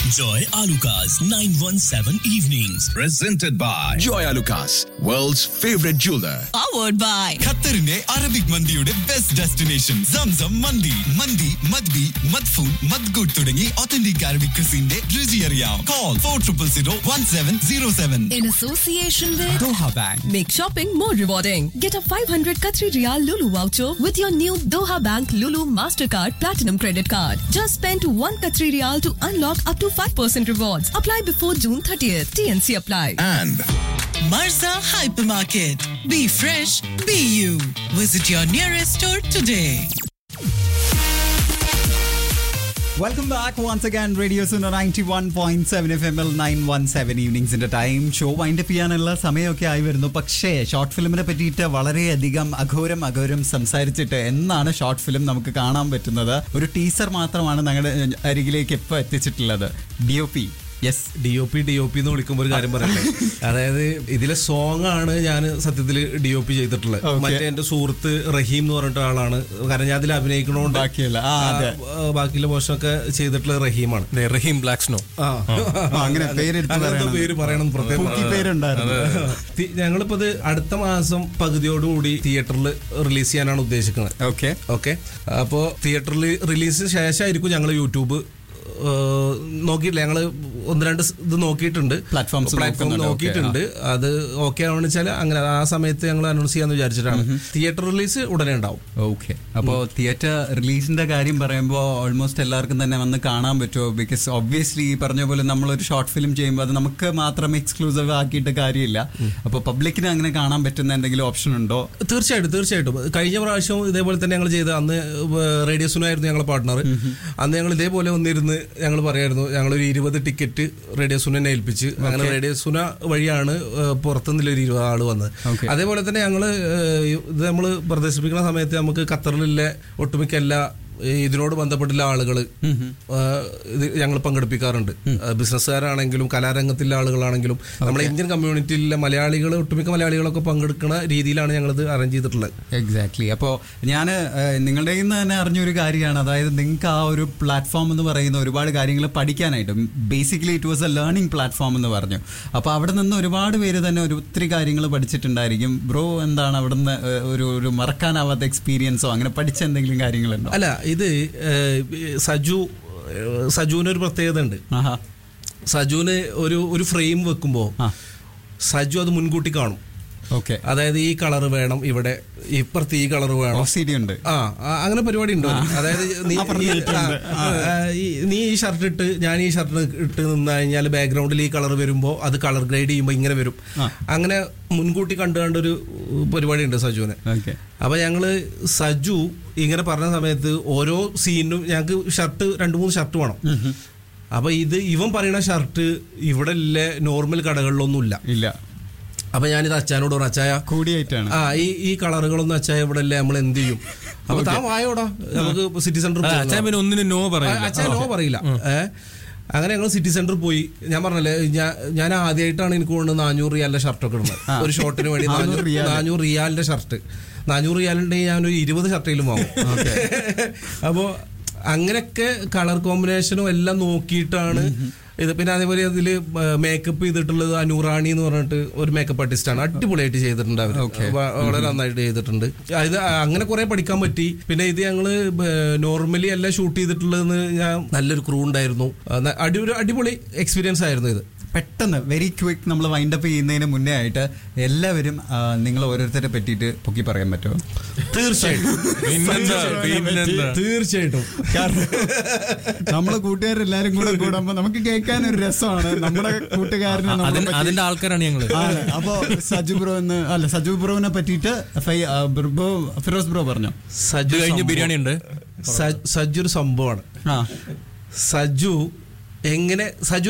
Joy Alukas 917 Evenings. Presented by Joy Lucas, world's favorite jeweler. powered by ഖത്തറിന്റെ Arabic മന്തിയുടെ best destination സംസം മന്തി മന്തി മദ്ബി മദ്ഫൂൻ മദ്ഗുഡ് തുടങ്ങി ഒത്തന്റിക് അറബിക് ക്രിസിന്റെ രുചി അറിയാം call four triple zero one seven zero seven in association with Doha bank Make shopping more rewarding. Get a 500 Qatari Riyal Lulu voucher with your new Doha Bank Lulu Mastercard Platinum Credit Card. Just spend 1 Qatari Riyal to unlock up to 5% rewards. Apply before June 30th. TNC apply. And Marza Hypermarket. Be fresh, be you. Visit your nearest store today. Welcome back once again radio Suno ninety one point seven F M L nine one seven ഈവനിങ്സിന്റെ time show wind up ചെയ്യാനുള്ള സമയമൊക്കെ ആയി വരുന്നു പക്ഷേ short ഫിലിമിനെ പറ്റിയിട്ട് വളരെയധികം അഘോരം അഘോരം സംസാരിച്ചിട്ട് എന്നാണ് ഷോർട്ട് ഫിലിം നമുക്ക് കാണാൻ പറ്റുന്നത് ഒരു ടീസർ മാത്രമാണ് ഞങ്ങളുടെ അരികിലേക്ക് ഇപ്പോൾ എത്തിച്ചിട്ടുള്ളത് D O P yes D O P D O P എന്ന് വിളിക്കുമ്പോൾ ഒരു കാര്യം പറയട്ടെ അതായത് ഇതിലെ സോങ് ആണ് ഞാൻ സത്യത്തിൽ ഡി ഒ പി ചെയ്തിട്ടുള്ളത് Okay. മറ്റേ എന്റെ സുഹൃത്ത് റഹീം എന്ന് പറഞ്ഞിട്ട് ആളാണ് കാരണം ഞാൻ അതിൽ അഭിനയിക്കണോണ്ട് ബാക്കിയുള്ള, ആ, അതെ. ആ, ബാക്കിയുള്ള പോർഷനൊക്കെ ചെയ്തിട്ടുള്ളത് റഹീമാണ് റഹീം ബ്ലാക്ക് സ്നോ ആ. അങ്ങനെ പേരെടുത്ത് അങ്ങനത്തെ പറയണം. പേര് പറയണം പ്രത്യേകം പൂക്കി പേരുണ്ടായിരുന്നു തി- ഞങ്ങളിപ്പോ ഇത് അടുത്ത മാസം പകുതിയോടുകൂടി തിയേറ്ററിൽ റിലീസ് ചെയ്യാനാണ് ഉദ്ദേശിക്കുന്നത് ഓക്കെ ഓക്കെ അപ്പോൾ തിയേറ്ററിൽ റിലീസിന് ശേഷമായിരിക്കും ഞങ്ങൾ യൂട്യൂബ് ഏഹ്, നോക്കിയിട്ടില്ല ഞങ്ങൾ ഒന്ന് രണ്ട് സ് ഇത് നോക്കിയിട്ടുണ്ട് Platforms പ്ലാറ്റ്ഫോം നോക്കുന്നുണ്ട്. നോക്കിയിട്ടുണ്ട് അത് ഓക്കെ ആണെന്ന് വെച്ചാൽ അങ്ങനെ ആ സമയത്ത് ഞങ്ങൾ അനൗൺസ് ചെയ്യാന്ന് വിചാരിച്ചിട്ടാണ് തിയേറ്റർ റിലീസ് ഉടനെ ഉണ്ടാവും ഓക്കെ അപ്പോൾ തിയേറ്റർ റിലീസിന്റെ കാര്യം പറയുമ്പോൾ ഓൾമോസ്റ്റ് എല്ലാവർക്കും തന്നെ വന്ന് കാണാൻ പറ്റുമോ ബിക്കോസ് ഒബ്വിയസ്ലി ഈ പറഞ്ഞ പോലെ നമ്മളൊരു ഷോർട്ട് ഫിലിം ചെയ്യുമ്പോൾ അത് നമുക്ക് മാത്രം എക്സ്ക്ലൂസീവ് ആക്കിയിട്ട് കാര്യമില്ല അപ്പോൾ പബ്ലിക്കിന് അങ്ങനെ കാണാൻ പറ്റുന്ന എന്തെങ്കിലും ഓപ്ഷൻ ഉണ്ടോ തീർച്ചയായിട്ടും തീർച്ചയായിട്ടും കഴിഞ്ഞ പ്രാവശ്യം ഇതേപോലെ തന്നെ ഞങ്ങൾ ചെയ്ത അന്ന് റേഡിയോ സുനായിരുന്നു ഞങ്ങളുടെ പാർട്ട്ണർ അന്ന് ഞങ്ങൾ ഇതേപോലെ വന്നിരുന്ന് ഞങ്ങൾ പറയായിരുന്നു ഞങ്ങൾ ഒരു ഇരുപത് ടിക്കറ്റ് റേഡിയോ സുനെ ഏൽപ്പിച്ച് അങ്ങനെ റേഡിയോ സുന വഴിയാണ് ഏഹ്, പുറത്തുനിന്നുള്ള ഒരു ഇരുപത് ആള് വന്നത് Okay. അതേപോലെ തന്നെ ഞങ്ങൾ ഇത് നമ്മൾ പ്രദർശിപ്പിക്കുന്ന സമയത്ത് നമുക്ക് ഖത്തറിലുള്ള ഒട്ടുമിക്ക എല്ലാ ഈ ഇതിനോട് ബന്ധപ്പെട്ടുള്ള ആളുകൾ ഇത് ഞങ്ങൾ പങ്കെടുപ്പിക്കാറുണ്ട് ബിസിനസ്സുകാരാണെങ്കിലും കലാരംഗത്തിലെ ആളുകളാണെങ്കിലും നമ്മുടെ ഇന്ത്യൻ കമ്മ്യൂണിറ്റിയിലെ മലയാളികൾ ഒട്ടുമിക്ക മലയാളികളൊക്കെ പങ്കെടുക്കുന്ന രീതിയിലാണ് ഞങ്ങളിത് അറേഞ്ച് ചെയ്തിട്ടുള്ളത് എക്സാക്ട്ലി അപ്പോൾ ഞാൻ നിങ്ങളുടെ നിന്ന് തന്നെ അറിഞ്ഞൊരു കാര്യമാണ് അതായത് നിങ്ങൾക്ക് ആ ഒരു പ്ലാറ്റ്ഫോം എന്ന് പറയുന്ന ഒരുപാട് കാര്യങ്ങൾ പഠിക്കാനായിട്ട് basically it was a learning platform എന്ന് പറഞ്ഞു അപ്പോൾ അവിടെ നിന്ന് ഒരുപാട് പേര് തന്നെ ഒരു ഒത്തിരി കാര്യങ്ങൾ പഠിച്ചിട്ടുണ്ടായിരിക്കും ബ്രോ എന്താണ് അവിടെ നിന്ന് ഏഹ്, ഒരു ഒരു മറക്കാനാവാത്ത എക്സ്പീരിയൻസോ അങ്ങനെ പഠിച്ച എന്തെങ്കിലും കാര്യങ്ങളുണ്ടോ അല്ല ഇത് ഏഹ്, സജു ഏഹ്, സജുവിനൊരു പ്രത്യേകത ഉണ്ട് ആഹാ സജുവിന് ഒരു ഒരു ഫ്രെയിം വെക്കുമ്പോൾ ആ. സജു അത് മുൻകൂട്ടി കാണും ഓക്കെ അതായത് ഈ കളർ വേണം ഇവിടെ ഇപ്പുറത്ത് ഈ കളർ വേണം സി ഡി ഉണ്ട് ആ ആ, അങ്ങനെ പരിപാടി ഉണ്ടോ അതായത് നീ അപ്പുറത്ത് ഈ- ഇട്ടിട്ടുണ്ട്. ആ, ആ, ഈ- നീ ഈ ഷർട്ട് ഇട്ട് ഞാൻ ഈ ഷർട്ട് ഇട്ട് നിന്ന് കഴിഞ്ഞാൽ ബാക്ക്ഗ്രൗണ്ടിൽ ഈ കളർ വരുമ്പോൾ അത് കളർ ഗ്രേഡ് ചെയ്യുമ്പോൾ ഇങ്ങനെ വരും അങ്ങനെ മുൻകൂട്ടി കണ്ടു കണ്ടൊരു പരിപാടി ഉണ്ട് സജുവിന് ഓക്കെ അപ്പൊ ഞങ്ങള് സജു ഇങ്ങനെ പറഞ്ഞ സമയത്ത് ഓരോ സീനിനും ഞങ്ങൾക്ക് ഷർട്ട് രണ്ട് മൂന്ന് ഷർട്ട് വേണം അപ്പൊ ഇത് ഇവൻ പറയുന്ന ഷർട്ട് ഇവിടെ ഇല്ല നോർമൽ കടകളിലൊന്നും ഇല്ല ഇല്ല അപ്പൊ ഞാനിത് അച്ചാനോട് പറഞ്ഞു അച്ചായ കൂടിയായിട്ടാണ് ആ ഈ ഈ കളറുകളൊന്നും അച്ചായ ഇവിടെ ഇല്ല നമ്മൾ എന്ത് ചെയ്യും അപ്പൊ താൻ വായോടാ നമുക്ക് സിറ്റി സെന്റർ അച്ഛൻ പിന്നെ ഒന്നിനും നോ പറയില്ല അച്ഛൻ നോ പറയില്ല ഏ അങ്ങനെ ഞങ്ങൾ സിറ്റി സെന്ററിൽ പോയി ഞാൻ പറഞ്ഞല്ലേ ഞാൻ ഞാൻ ആദ്യമായിട്ടാണ് എനിക്ക് കൊണ്ട് നാനൂറ് റിയാലിന്റെ ഷർട്ടൊക്കെ ഇടുന്നത് ഒരു ഷോർട്ടിന് വേണ്ടി നാനൂറ് നാനൂറ് റിയാലിന്റെ ഷർട്ട് നാനൂറ് റിയാലുണ്ടെങ്കിൽ ഞാനൊരു ഇരുപത് ഷർട്ടിലും വാങ്ങും അപ്പോ അങ്ങനെയൊക്കെ കളർ കോമ്പിനേഷനും എല്ലാം നോക്കിയിട്ടാണ് ഇത് പിന്നെ അതേപോലെ ഇതില് മേക്കപ്പ് ചെയ്തിട്ടുള്ളത് അനൂറാണി എന്ന് പറഞ്ഞിട്ട് ഒരു മേക്കപ്പ് ആർട്ടിസ്റ്റ് ആണ് അടിപൊളിയായിട്ട് ചെയ്തിട്ടുണ്ട് അവർ വളരെ നന്നായിട്ട് ചെയ്തിട്ടുണ്ട് ഇത് അങ്ങനെ കുറെ പഠിക്കാൻ പറ്റി പിന്നെ ഇത് ഞങ്ങള് നോർമലി അല്ല ഷൂട്ട് ചെയ്തിട്ടുള്ളതെന്ന് ഞാൻ നല്ലൊരു ക്രൂ ഉണ്ടായിരുന്നു ആ, ന- അടി ഒരു അടിപൊളി എക്സ്പീരിയൻസ് ആയിരുന്നു ഇത് പെട്ടെന്ന് വെരി ക്വിക്ക് നമ്മൾ വൈൻഡപ്പ് ചെയ്യുന്നതിന് മുന്നേ ആയിട്ട് എല്ലാവരും ആ, നിങ്ങൾ ഓരോരുത്തരെ പറ്റിയിട്ട് പൊക്കി പറയാൻ പറ്റുമോ തീർച്ചയായിട്ടും പിന്നെന്താ പിന്നെന്താ തീർച്ചയായിട്ടും കാരണം നമ്മളെ കൂട്ടുകാരെല്ലാരും കൂടെ കൂടുമ്പോ നമുക്ക് കേൾക്കാൻ ഒരു രസമാണ് നമ്മുടെ കൂട്ടുകാരനെ നമ്മളെ അതിന് പറ്റി- അതിന്റെ ആൾക്കാരാണ് ഞങ്ങള് ആണ്. അപ്പോ സജു ബ്രോ എന്ന് അല്ല സജു ബ്രോവിനെ പറ്റിയിട്ട് ഫൈ- ആ, ബ്രോ ഫിറോസ് ബ്രോ പറഞ്ഞു സജു ഇത് കഴിഞ്ഞ് സംഭവം- ബിരിയാണി ഉണ്ട് സ- സജു ഒരു സംഭവമാണ് ആ സജു എങ്ങനെ സജുവിനെ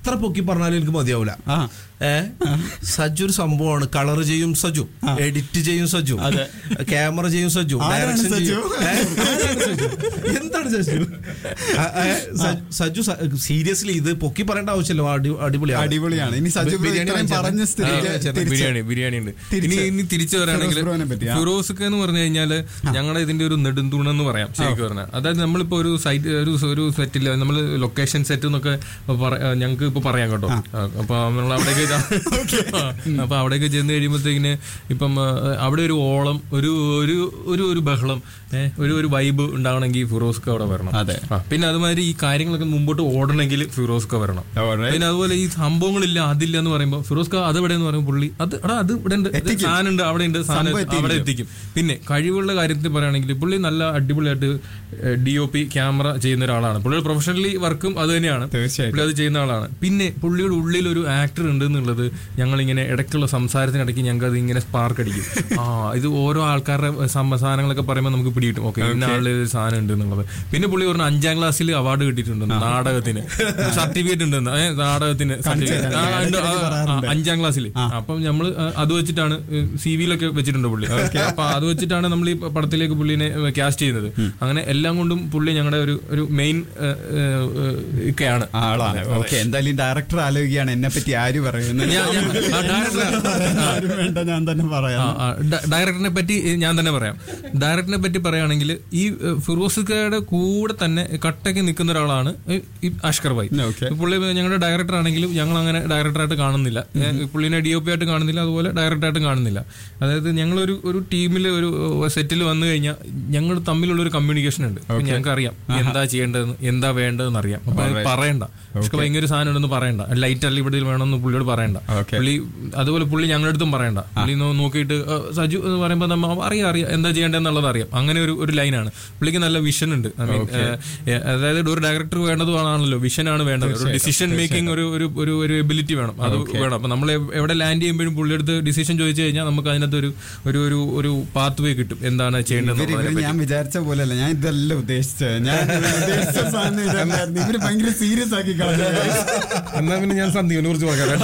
എത്ര പൊക്കി പറഞ്ഞാലും എനിക്ക് മതിയാവില്ല ആ. ഏ സജു ഒരു സംഭവമാണ് കളർ ചെയ്യും സജു എഡിറ്റ് ചെയ്യും സജു ക്യാമറ ചെയ്യും സജു ആരാണ് ഡയറക്ഷൻ സജു? ചെയ്യും ഏ? ആരാണ് സജു? എന്താണ് സജു ആ, ഏ, സ- സജു സീരിയസ്ലി ഇത് പൊക്കി പറയേണ്ട ആവശ്യമില്ല അടി- അടിപൊളിയാണ് അടിപൊളിയാണ് ഇനി സജു ബ്രോ ബിരിയാണി ഇത്രയും വാങ്ങിച്ചാ പറഞ്ഞ മതി. സ്ഥിതിക്ക് ആ, ചേട്ടാ, തിരിച്ച് ബിരിയാണി ബിരിയാണി ഉണ്ട് തിരിച്ച് ഇനി ഇനി തിരിച്ചു വരാണെങ്കിൽ ഫിറോസ് ബ്രോനെ പറ്റി, ആ. ഫിറോസ്ക്ക് എന്ന് പറഞ്ഞു കഴിഞ്ഞാല് ഞങ്ങളുടെ ഇതിന്റെ ഒരു നെടുന്തൂണെന്ന് പറയാം ശരിക്കും പറഞ്ഞാൽ അതായത് നമ്മളിപ്പോ ഒരു സൈറ്റ് ഒരു ഒരു സെറ്റിൽ നമ്മൾ ലൊക്കേഷൻ സെറ്റ് എന്നൊക്കെ ഞങ്ങൾക്ക് ഇപ്പൊ പറയാം കേട്ടോ ആ, അപ്പൊ നമ്മൾ അവിടേക്ക് ആ, അപ്പൊ അവിടേക്ക് ചെന്ന് കഴിയുമ്പോഴത്തേക്കിന് ഇപ്പം ആ, അവിടെ ഒരു ഓളം ഒരു ഒരു ഒരു ഒരു ബഹളം ഏഹ്, ഒരു ഒരു വൈബ് ഉണ്ടാവണമെങ്കിൽ ഫിറോസ്ക്ക് അവിടെ വരണം അതെ. ആ, പിന്നെ അതുമാതിരി ഈ കാര്യങ്ങളൊക്കെ മുമ്പോട്ട് ഓടണമെങ്കിൽ ഫിറോസ്ക്ക് വരണം Alright. പിന്നെ അതുപോലെ ഈ സംഭവങ്ങളില്ല അതില്ല എന്ന് പറയുമ്പോൾ ഫിറോസ്ക അത് എവിടെ എന്ന് പറയുമ്പോൾ പുള്ളി അത് എടാ അത് ഇവിടെ ഉണ്ട് എത്തിക്കും. സാധനം ഉണ്ട് അവിടെ ഉണ്ട് സാധനം സംഭവം എത്തിക്കും. അവിടെ എത്തിക്കും പിന്നെ കഴിവുള്ള കാര്യത്തിൽ പറയുകയാണെങ്കിൽ പുള്ളി നല്ല അടിപൊളിയായിട്ട് ഡി ഒ പി ക്യാമറ ചെയ്യുന്ന ഒരാളാണ് പുള്ളിയുടെ പ്രൊഫഷണലി വർക്കും അത് തന്നെയാണ് തീർച്ചയായിട്ടും. പുള്ളി അത് ചെയ്യുന്ന ആളാണ് പിന്നെ പുള്ളിയുടെ ഉള്ളിൽ ഒരു ആക്ടർ ഉണ്ട് എന്നുള്ളത് ഞങ്ങൾ ഇങ്ങനെ ഇടയ്ക്കുള്ള സംസാരത്തിനിടയ്ക്ക് ഞങ്ങൾക്ക് അത് ഇങ്ങനെ സ്പാർക്ക് അടിക്കും ആ ഇത് ഓരോ ആൾക്കാരുടെ സം- സാധനങ്ങളൊക്കെ പറയുമ്പോൾ നമുക്ക് പിടികിട്ടും ഓക്കെ ഇന്ന ആളിൽ ഒരു സാധനം ഉണ്ട് എന്നുള്ളത് പിന്നെ പുള്ളി പറഞ്ഞ അഞ്ചാം ക്ലാസ്സിൽ അവാർഡ് കിട്ടിയിട്ടുണ്ട് നാടകത്തിന് സർട്ടിഫിക്കറ്റ് ഉണ്ടെന്ന് ഏ, നാടകത്തിന് certificate. ആ, ഉണ്ട്. ആ, ആ, അഞ്ചാം ക്ലാസ്സിൽ അപ്പം നമ്മൾ അത് വെച്ചിട്ടാണ് സി വിയിലൊക്കെ വെച്ചിട്ടുണ്ട് പുള്ളി അപ്പൊ അത് വെച്ചിട്ടാണ് നമ്മൾ ഈ പടത്തിലേക്ക് പുള്ളിനെ കാസ്റ്റ് ചെയ്യുന്നത് അങ്ങനെ എല്ലാം കൊണ്ടും പുള്ളി ഞങ്ങളുടെ ഒരു ഒരു മെയിൻ ഒക്കെയാണ് ആളാണ് ഓക്കെ എന്തായാലും ഡയറക്ടർ ആലോചിക്കുകയാണ് എന്നെ പറ്റി ആര് പറയുന്നത് ഞാൻ- ഞാൻ- ആ, director- ആരും വേണ്ട ഞാൻ തന്നെ പറയാം ആ, ആ, ഡ- ഡയറക്ടറിനെ പറ്റി ഞാൻ തന്നെ പറയാം ഡയറക്ടറിനെ പറ്റി പറയുകയാണെങ്കിൽ ഈ ഏഹ്, ഫിറോസിക്കയുടെ കൂടെ തന്നെ കട്ടയ്ക്ക് നിൽക്കുന്ന ഒരാളാണ് ഈ- ഈ അഷ്കർ ഭായ് Okay. പുള്ളി ഞങ്ങളുടെ ഡയറക്ടർ ആണെങ്കിലും ഞങ്ങൾ അങ്ങനെ ഡയറക്ടറായിട്ട് കാണുന്നില്ല ഏഹ്, പുള്ളിനെ ഡി ഒ പി ആയിട്ട് കാണുന്നില്ല അതുപോലെ ഡയറക്ടറായിട്ട് കാണുന്നില്ല അതായത് ഞങ്ങളൊരു ഒരു ടീമിൽ ഒരു സെറ്റിൽ വന്നു കഴിഞ്ഞാൽ ഞങ്ങൾ തമ്മിലുള്ള ഒരു കമ്മ്യൂണിക്കേഷൻ ഉണ്ട് അപ്പൊ ഞങ്ങൾക്ക് അറിയാം എന്താ ചെയ്യേണ്ടതെന്ന് എന്താ വേണ്ടതെന്ന് അറിയാം അപ്പൊ അത് പറയണ്ട അഷ്കർ ഭയങ്കര ഒരു സാധനം ഉണ്ടെന്ന് പറയണ്ട ലൈറ്റ് അല്ല ഇവിടെ വേണമെന്ന് പുള്ളിയോട് പറയണ്ട Okay. പുള്ളി അതുപോലെ പുള്ളി ഞങ്ങളുടെ അടുത്തും പറയണ്ട പുള്ളി നോ- നോക്കിയിട്ട് "ആ, സജു എന്ന് പറയുമ്പോൾ നമ്മ അറിയാം അറിയാം എന്താ ചെയ്യേണ്ടതെന്നുള്ളത് അറിയാം അങ്ങനെ ഒരു ഒരു ലൈനാണ് പുള്ളിക്ക് നല്ല വിഷൻ ഉണ്ട് I mean, ഏഹ്, അതായത് ഒരു ഡയറക്ടർ വേണ്ടതുമാണല്ലോ വിഷൻ ആണ് വേണ്ടത് ഒരു ഡിസിഷൻ മേക്കിംഗ് ഒരു ഒരു ഒരു ഒരു എബിലിറ്റി വേണം അത് വേണം അപ്പൊ നമ്മൾ എവ്- എവിടെ ലാൻഡ് ചെയ്യുമ്പോഴും പുള്ളിയെടുത്ത് ഡിസിഷൻ ചോദിച്ചു കഴിഞ്ഞാൽ നമുക്ക് അതിനകത്ത് ഒരു ഒരു ഒരു ഒരു പാത്ത് വേ കിട്ടും എന്താണ് ഇവര് ചെയ്യേണ്ടത് ഇവര് ഞാൻ വിചാരിച്ച പോലെയല്ല ഞാൻ ഇതല്ല ഉദ്ദേശിച്ചത് ഞാൻ ഉദ്ദേശിച്ച സാധനം ഇതല്ലായിരുന്നു ഇവര് ഭയങ്കര സീരിയസ് ആക്കി കളഞ്ഞു എന്നാ പിന്നെ ഞാൻ സന്ദീപിനെ കുറിച്ച് പറയാം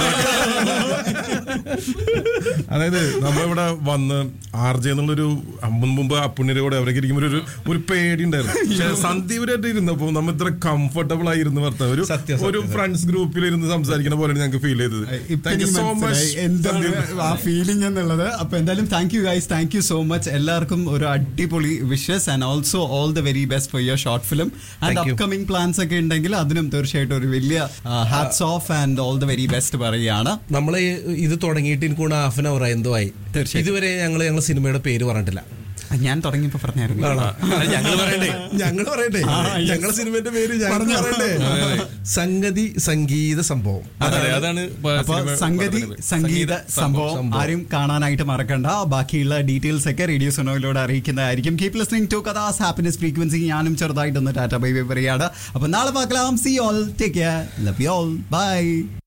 അതായത് നമ്മളിവിടെ വന്ന് ആർ ജെ എന്നുള്ളൊരു മുമ്പ് മുമ്പ് അപ്പുണ്ണിയുടെ കൂടെ അവരൊക്കെ ഇരിക്കുമ്പോൾ ഒരു ഒരു പേടി ഉണ്ടായിരുന്നു പക്ഷെ സന്ദീപിനായിട്ട് ഇരുന്നപ്പോ നമ്മൾ ഇത്ര കംഫർട്ടബിൾ ആയിരുന്നു വർത്താൻ ഒരു സത്യം, സത്യം, ഒരു ഫ്രണ്ട്സ് ഗ്രൂപ്പിൽ ഇരുന്ന് സംസാരിക്കുന്ന പോലെയാണ് ഞങ്ങൾക്ക് ഫീൽ ചെയ്തത് ഇപ്പൊ താങ്ക് യു എനിക്ക് സോ മനസ്സിലായി മച്ച് എന്താണ് ആ ഫീലിംഗ് എന്നുള്ളത് അപ്പൊ എന്തായാലും thank you guys thank you so much എല്ലാവർക്കും ഒരു അടിപൊളി wishes and also all the very best for your short film and Thank you. Upcoming plans ഒക്കെ ഉണ്ടെങ്കിൽ അതിനും തീർച്ചയായിട്ടും ഒരു വലിയ hats off and all the very best പറയുകയാണ് നമ്മളെ ഇത് തുടങ്ങിയിട്ട് എനിക്ക് കൂടെ ഹാഫ് ആൻ അവർ എന്തോ ആയി തീർച്ചയായും. ഇതുവരെ ഞങ്ങൾ ഞങ്ങൾ സിനിമയുടെ പേര് പറഞ്ഞിട്ടില്ല ഞാൻ തുടങ്ങിയപ്പോ പറഞ്ഞായിരുന്നു ഞങ്ങൾ പറയണ്ടേ ഞങ്ങൾ പറയട്ടെ ഞങ്ങളെ സിനിമയുടെ പേര് ഞങ്ങൾ പറയണ്ടേ സംഗതി സംഗീത സംഭവം അതെ അതാണ് പ- അപ്പൊ സിനിമ സംഗതി പറഞ്ഞത്. സംഗീത സംഭവം സംഭവം. ആരും കാണാനായിട്ട് മറക്കണ്ട ബാക്കിയുള്ള ഡീറ്റെയിൽസ് ഒക്കെ റേഡിയോ സൊനോയിലൂടെ അറിയിക്കുന്നതായിരിക്കും കീപ് ലിസ്ണിംഗ് ടു കഥാസ് ഹാപ്പിനെസ് ഫ്രീക്വൻസി ഞാനും ചെറുതായിട്ടൊന്ന് ടാറ്റ ബൈ ബൈ പറയാണ് അപ്പൊ നാളെ പാക്കലാം see all take care love you all by